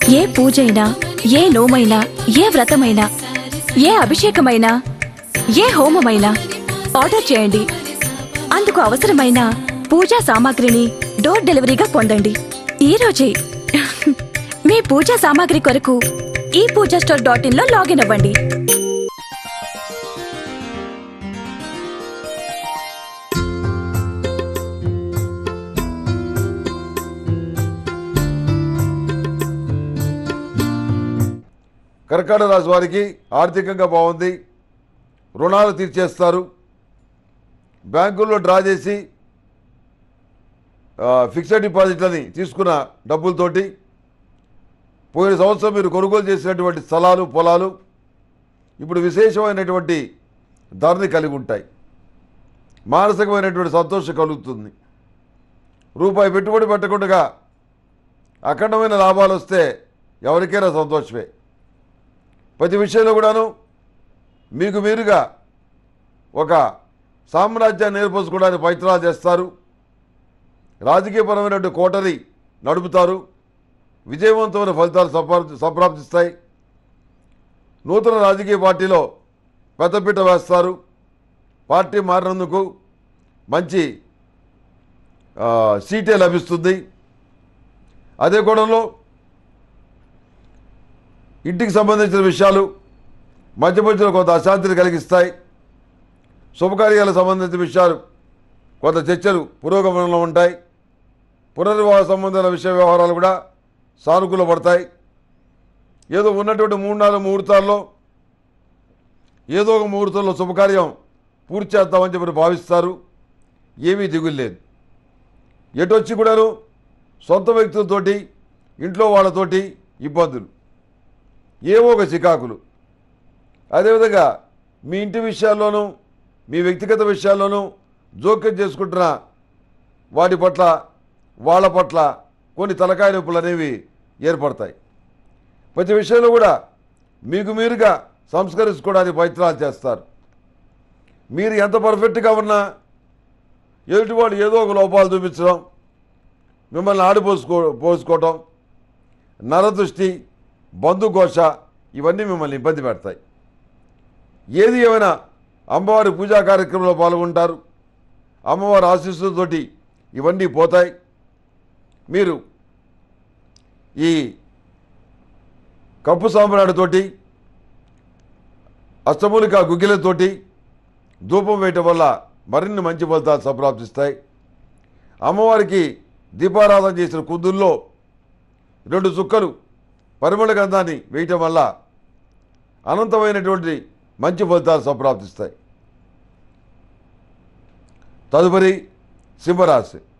ఏ పూజైనా ఏ నోమైనా ఏ వ్రతమైనా ఏ అభిషేకమైనా ఏ హోమమైనా ఆర్డర్ చేయండి అందుకు అవసరమైన పూజా సామాగ్రిని డోర్ డెలివరీగా పొందండి ఈ రోజే మీ పూజా సామాగ్రి కొరకు ఈ పూజా స్టోర్ డాట్ ఇన్ లో లాగిన్ అవ్వండి కర్కాటక రాశి వారికి ఆర్థికంగా బాగుంది రుణాలు తీర్చేస్తారు బ్యాంకుల్లో డ్రా చేసి ఆ, ఫిక్స్డ్ డిపాజిట్లని తీసుకున్న డబ్బులతోటి పోయిన సంవత్సరం మీరు కొనుగోలు చేసినటువంటి స్థలాలు పొలాలు ఇప్పుడు విశేషమైనటువంటి ధరని కలిగి ఉంటాయి మానసికమైనటువంటి సంతోషం కలుగుతుంది రూపాయి పెట్టుబడి పెట్టకుండా అఖండమైన లాభాలు వస్తే ఎవరికైనా సంతోషమే ప్రతి విషయంలో కూడాను మీకు మీరుగా ఒక సామ్రాజ్యాన్ని ఏర్పరచుకోవడానికి ప్రయత్నాలు చేస్తారు రాజకీయపరమైనటువంటి కోటరి నడుపుతారు విజయవంతమైన ఫలితాలు సంప్రా- సంప్రాప్తిస్తాయి నూతన రాజకీయ పార్టీలో పెద్దపీట వేస్తారు పార్టీ మారినందుకు మంచి ఆ, సీటే లభిస్తుంది అదే కోణంలో ఇంటికి సంబంధించిన విషయాలు మధ్య మధ్యలో కొంత అశాంతిని కలిగిస్తాయి శుభకార్యాలకు సంబంధించిన విషయాలు కొంత చర్చలు పురోగమనంలో ఉంటాయి పునర్వివాహ సంబంధాల విషయ వ్యవహారాలు కూడా సానుకూల పడతాయి ఏదో ఉన్నటువంటి మూడు నాలుగు ముహూర్తాల్లో ఏదో ఒక ముహూర్తంలో శుభకార్యం పూర్తి చేద్దామని చెప్పి భావిస్తారు ఏమీ దిగులు లేదు ఎటొచ్చి కూడాను సొంత వ్యక్తులతోటి ఇంట్లో వాళ్ళతోటి ఇబ్బందులు ఏవో ఒక చికాకులు అదేవిధంగా మీ ఇంటి విషయాల్లోనూ మీ వ్యక్తిగత విషయాల్లోనూ జోక్యం చేసుకుంటున్న వాటి పట్ల వాళ్ళ పట్ల కొన్ని తలకాయ నొప్పులు అనేవి ఏర్పడతాయి ప్రతి విషయంలో కూడా మీకు మీరుగా సంస్కరించుకోవడానికి ప్రయత్నాలు చేస్తారు మీరు ఎంత పర్ఫెక్ట్గా ఉన్నా ఎదుటివాడు ఏదో ఒక లోపాలు చూపించడం మిమ్మల్ని ఆడిపోసుకో పోసుకోవటం నరదృష్టి బంధుఘోష ఇవన్నీ మిమ్మల్ని ఇబ్బంది పెడతాయి ఏది ఏమైనా అమ్మవారి పూజా కార్యక్రమంలో పాల్గొంటారు అమ్మవారి ఆశీస్సులతోటి ఇవన్నీ పోతాయి మీరు ఈ కప్పు సాంబ్రాడితోటి అష్టమూలిక గుగ్గిలతోటి ధూపం వేయటం వల్ల మరిన్ని మంచి ఫలితాలు సంప్రాప్తిస్తాయి అమ్మవారికి దీపారాధన చేసిన కుందుల్లో రెండు చుక్కలు పరిమళ గంధాన్ని వేయటం వల్ల అనంతమైనటువంటి మంచి ఫలితాలు సంప్రాప్తిస్తాయి తదుపరి సింహరాశి